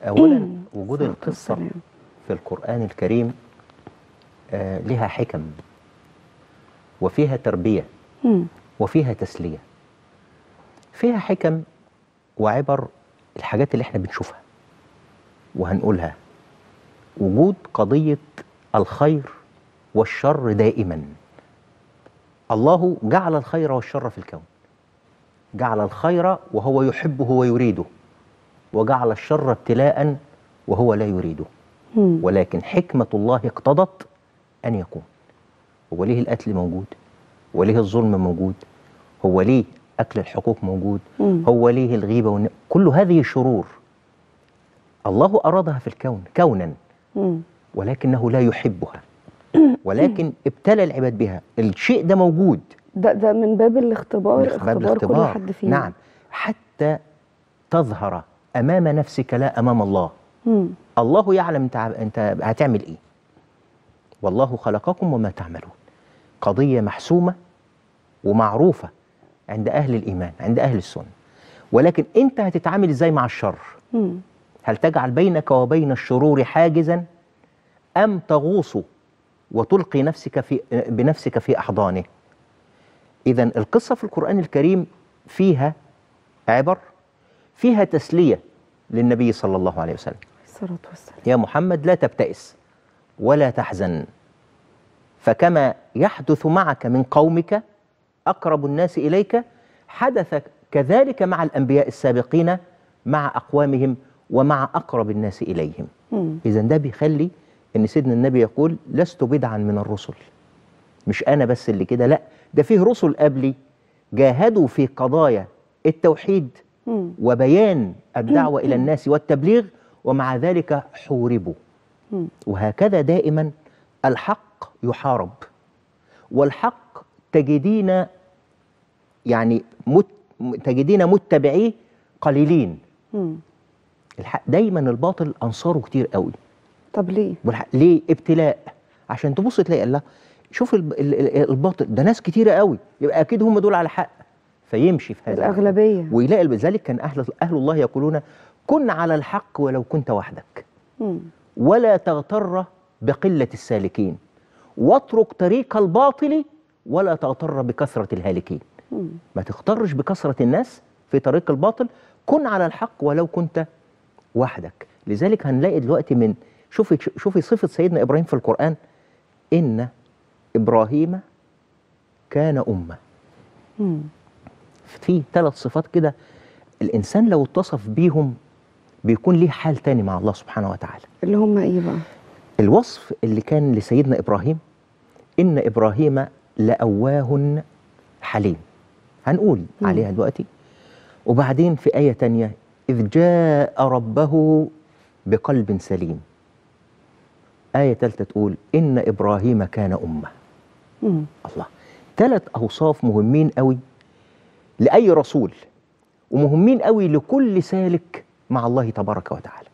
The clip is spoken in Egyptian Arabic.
اولا وجود الصلاة القصه والسلام. في القران الكريم آه لها حكم وفيها تربيه مم. وفيها تسليه فيها حكم وعبر الحاجات اللي احنا بنشوفها وهنقولها وجود قضيه الخير والشر دائما الله جعل الخير والشر في الكون جعل الخير وهو يحبه ويريده وجعل الشر ابتلاء وهو لا يريده مم. ولكن حكمة الله اقتضت أن يكون هو ليه القتل موجود وليه الظلم موجود هو ليه أكل الحقوق موجود مم. هو ليه الغيبة والن... كل هذه شرور الله أرادها في الكون كونا مم. ولكنه لا يحبها ولكن ابتلى العباد بها الشيء ده موجود ده ده من باب الاختبار من باب اختبار كل حد فينا نعم حتى تظهر أمام نفسك لا أمام الله مم. الله يعلم انت انت هتعمل ايه والله خلقكم وما تعملون قضيه محسومه ومعروفه عند اهل الايمان عند اهل السنه ولكن انت هتتعامل ازاي مع الشر مم. هل تجعل بينك وبين الشرور حاجزا ام تغوص وتلقي نفسك في بنفسك في احضانه اذا القصه في القران الكريم فيها عبر فيها تسليه للنبي صلى الله عليه وسلم الصلاة والسلام يا محمد لا تبتئس ولا تحزن فكما يحدث معك من قومك اقرب الناس اليك حدث كذلك مع الانبياء السابقين مع اقوامهم ومع اقرب الناس اليهم مم. اذا ده بيخلي ان سيدنا النبي يقول لست بدعا من الرسل مش انا بس اللي كده لا ده فيه رسل قبلي جاهدوا في قضايا التوحيد مم. وبيان الدعوه الى الناس والتبليغ ومع ذلك حوربوا مم. وهكذا دائما الحق يحارب والحق تجدين يعني مت تجدين متبعيه قليلين مم. الحق دايما الباطل انصاره كتير قوي طب ليه؟ والحق ليه ابتلاء عشان تبص تلاقي الله شوف الب- ال- ال- الباطل ده ناس كتيره قوي يبقى اكيد هم دول على حق فيمشي في هذا الأغلبية ويلاقي لذلك كان اهل اهل الله يقولون كن على الحق ولو كنت وحدك مم. ولا تغتر بقله السالكين واترك طريق الباطل ولا تغتر بكثره الهالكين مم. ما تغترش بكثره الناس في طريق الباطل كن على الحق ولو كنت وحدك لذلك هنلاقي دلوقتي من شوفي شوفي صفه سيدنا ابراهيم في القران ان ابراهيم كان امه مم. في ثلاث صفات كده الانسان لو اتصف بيهم بيكون ليه حال تاني مع الله سبحانه وتعالى اللي هم ايه بقى؟ الوصف اللي كان لسيدنا ابراهيم ان ابراهيم لأواه حليم هنقول مم. عليها دلوقتي وبعدين في آية تانية إذ جاء ربه بقلب سليم آية ثالثة تقول إن إبراهيم كان أمة مم. الله ثلاث أوصاف مهمين قوي لأي رسول ومهمين قوي لكل سالك مع الله تبارك وتعالى